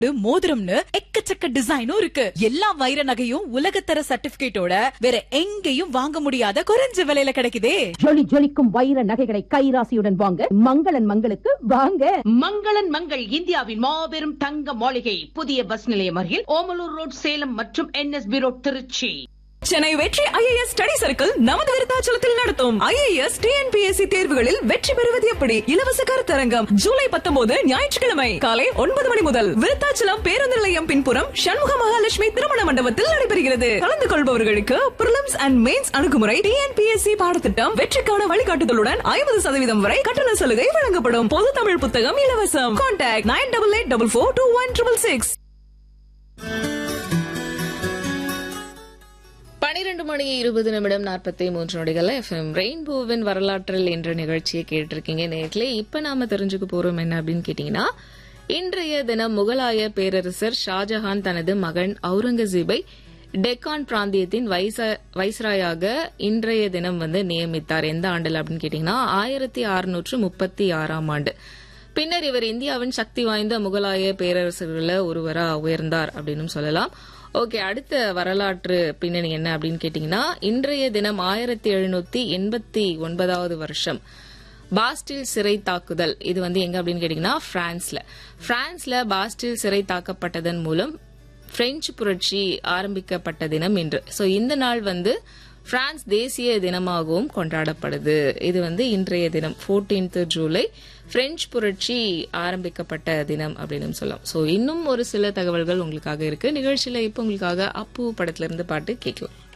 மோதிரம்னு எக்கச்சக்க டிசைனும் இருக்கு எல்லா வைர நகையும் உலகத்தர சர்டிபிகேட்டோட வேற எங்கேயும் வாங்க முடியாத குறைஞ்ச விலையில கிடைக்குதே ஜொலி ஜொலிக்கும் வைர நகைகளை கைராசியுடன் வாங்க மங்களன் மங்களுக்கு வாங்க மங்களன் மங்கள் இந்தியாவின் மாபெரும் தங்க மாளிகை புதிய பஸ் நிலையம் அருகில் ஓமலூர் ரோட் சேலம் மற்றும் என்எஸ்பி ரோட் திருச்சி சென்னை வெற்றி ஐஏஎஸ் ஸ்டடி சர்க்கிள் நமது விருத்தாச்சலத்தில் நடத்தும் ஐஏஎஸ் டிஎன்பிஎஸ்சி தேர்வுகளில் வெற்றி பெறுவது எப்படி இலவச கருத்தரங்கம் ஜூலை பத்தொன்பது ஞாயிற்றுக்கிழமை காலை ஒன்பது மணி முதல் விருத்தாச்சலம் பேருந்து நிலையம் பின்புறம் சண்முக மகாலட்சுமி திருமண மண்டபத்தில் நடைபெறுகிறது கலந்து கொள்பவர்களுக்கு பிரிலிம்ஸ் அண்ட் மெயின்ஸ் அணுகுமுறை டிஎன்பிஎஸ்சி பாடத்திட்டம் வெற்றிக்கான வழிகாட்டுதலுடன் ஐம்பது சதவீதம் வரை கட்டண சலுகை வழங்கப்படும் பொது தமிழ் புத்தகம் இலவசம் contact nine double eight double four two one triple six பனிரெண்டு மணி இருபது நிமிடம் நாற்பத்தி மூன்று நொடிகள் எஃப்எம் ரெயின்போவின் வரலாற்றில் என்ற நிகழ்ச்சியை கேட்டிருக்கீங்க நேர்களே இப்ப நாம தெரிஞ்சுக்க போறோம் என்ன அப்படின்னு கேட்டீங்கன்னா இன்றைய தினம் முகலாய பேரரசர் ஷாஜஹான் தனது மகன் அவுரங்கசீபை டெக்கான் பிராந்தியத்தின் வைச- வைஸ்ராயாக இன்றைய தினம் வந்து நியமித்தார் எந்த ஆண்டில் அப்படின்னு கேட்டீங்கன்னா ஆயிரத்தி அறுநூற்று முப்பத்தி ஆறாம் ஆண்டு பின்னர் இவர் இந்தியாவின் சக்தி வாய்ந்த முகலாய பேரரசர்களில் ஒருவரா உயர்ந்தார் அப்படின்னு சொல்லலாம் ஓகே அடுத்த வரலாற்று பின்னணி என்ன அப்படின்னு கேட்டீங்கன்னா இன்றைய தினம் ஆயிரத்தி எழுநூத்தி எண்பத்தி ஒன்பதாவது வருஷம் பாஸ்டில் சிறை தாக்குதல் இது வந்து எங்க அப்படின்னு கேட்டீங்கன்னா பிரான்ஸ்ல பிரான்ஸ்ல பாஸ்டில் சிறை தாக்கப்பட்டதன் மூலம் பிரெஞ்சு புரட்சி ஆரம்பிக்கப்பட்ட தினம் இன்று சோ இந்த நாள் வந்து பிரான்ஸ் தேசிய தினமாகவும் கொண்டாடப்படுது இது வந்து இன்றைய தினம் 14th ஜூலை பிரெஞ்சு புரட்சி ஆரம்பிக்கப்பட்ட தினம் அப்படின்னு சொல்லலாம் சோ இன்னும் ஒரு சில தகவல்கள் உங்களுக்காக இருக்கு நிகழ்ச்சியில இப்போ உங்களுக்காக அப்பு படத்துல இருந்து பாட்டு கேட்கலாம்